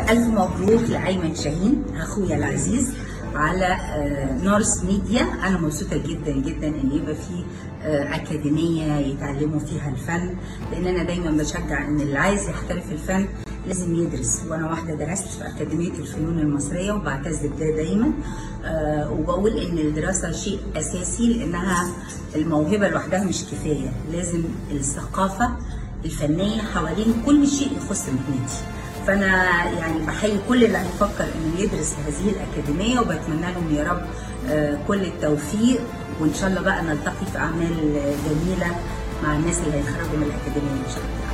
ألف مبروك لأيمن شاهين أخويا العزيز على آه، نورس ميديا أنا مبسوطة جدا جدا إن يبقى في آه، أكاديمية يتعلموا فيها الفن لأن أنا دايما بشجع إن اللي عايز يحترف الفن لازم يدرس وانا واحده درست في اكاديميه الفنون المصريه وبعتز بده دايما أه وبقول ان الدراسه شيء اساسي لانها الموهبه لوحدها مش كفايه لازم الثقافه الفنيه حوالين كل شيء يخص مهنتي فانا يعني بحيي كل اللي هيفكر انه يدرس في هذه الاكاديميه وبتمنى لهم يا رب آه، كل التوفيق وان شاء الله بقى نلتقي في اعمال آه، جميله مع الناس اللي هيتخرجوا من الاكاديميه ان شاء الله